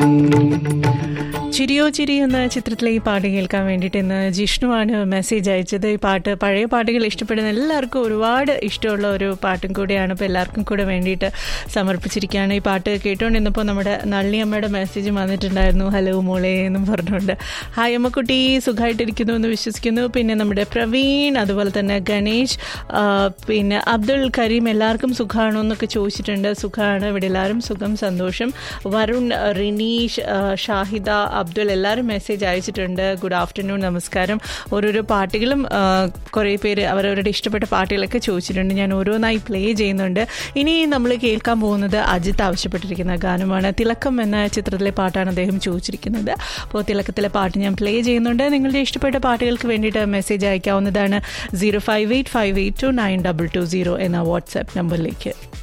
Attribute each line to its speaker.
Speaker 1: ചിരിയോ ചിരി എന്ന ചിത്രത്തിലെ ഈ പാട്ട് കേൾക്കാൻ വേണ്ടിയിട്ട് ഇന്ന് ജിഷ്ണുവാണ് മെസ്സേജ് അയച്ചത് ഈ പാട്ട് പഴയ പാട്ടുകൾ ഇഷ്ടപ്പെടുന്ന എല്ലാവർക്കും ഒരുപാട് ഇഷ്ടമുള്ള ഒരു പാട്ടും കൂടിയാണ് ഇപ്പോൾ എല്ലാവർക്കും കൂടെ വേണ്ടിയിട്ട് സമർപ്പിച്ചിരിക്കുകയാണ് ഈ പാട്ട് കേട്ടുകൊണ്ടിരുന്നപ്പോൾ നമ്മുടെ നള്ളിയമ്മയുടെ മെസ്സേജ് വന്നിട്ടുണ്ടായിരുന്നു ഹലോ മോളെ എന്നും പറഞ്ഞുകൊണ്ട് ഹായ് അമ്മക്കുട്ടി സുഖമായിട്ടിരിക്കുന്നു എന്ന് വിശ്വസിക്കുന്നു പിന്നെ നമ്മുടെ പ്രവീൺ അതുപോലെ തന്നെ ഗണേഷ് ആ, പിന്നെ അബ്ദുൾ കരീം എല്ലാവർക്കും സുഖമാണോ എന്നൊക്കെ ചോദിച്ചിട്ടുണ്ട് സുഖമാണ് ഇവിടെ എല്ലാവരും സുഖം സന്തോഷം വരുൺ റിനീഷ് ആ, ഷാഹിദ അബ്ദുൾ എല്ലാവരും മെസ്സേജ് അയച്ചിട്ടുണ്ട് ഗുഡ് ആഫ്റ്റർനൂൺ നമസ്കാരം ഓരോരോ പാട്ടുകളും ആ, കുറേ പേര് അവരവരുടെ ഇഷ്ടപ്പെട്ട പാട്ടുകളൊക്കെ ചോദിച്ചിട്ടുണ്ട് ഞാൻ ഓരോന്നായി പ്ലേ ചെയ്യുന്നുണ്ട് ഇനി നമ്മൾ കേൾക്കാൻ പോകുന്നത് അജിത്ത് ആവശ്യപ്പെട്ടിരിക്കുന്ന ഗാനമാണ് തിളക്കം എന്ന ചിത്രത്തിലെ പാട്ടാണ് അദ്ദേഹം ചോദിച്ചിരിക്കുന്നത് അപ്പോൾ തിളക്കത്തിലെ പാട്ട് ഞാൻ പ്ലേ ചെയ്യുന്നുണ്ട് നിങ്ങളുടെ ഇഷ്ടപ്പെട്ട പാട്ടുകൾക്ക് വേണ്ടിയിട്ട് മെസ്സേജ് അയക്കാവുന്നതാണ് zero five eight five eight two nine double two zero എന്ന വാട്സാപ്പ് നമ്പറിലേക്ക്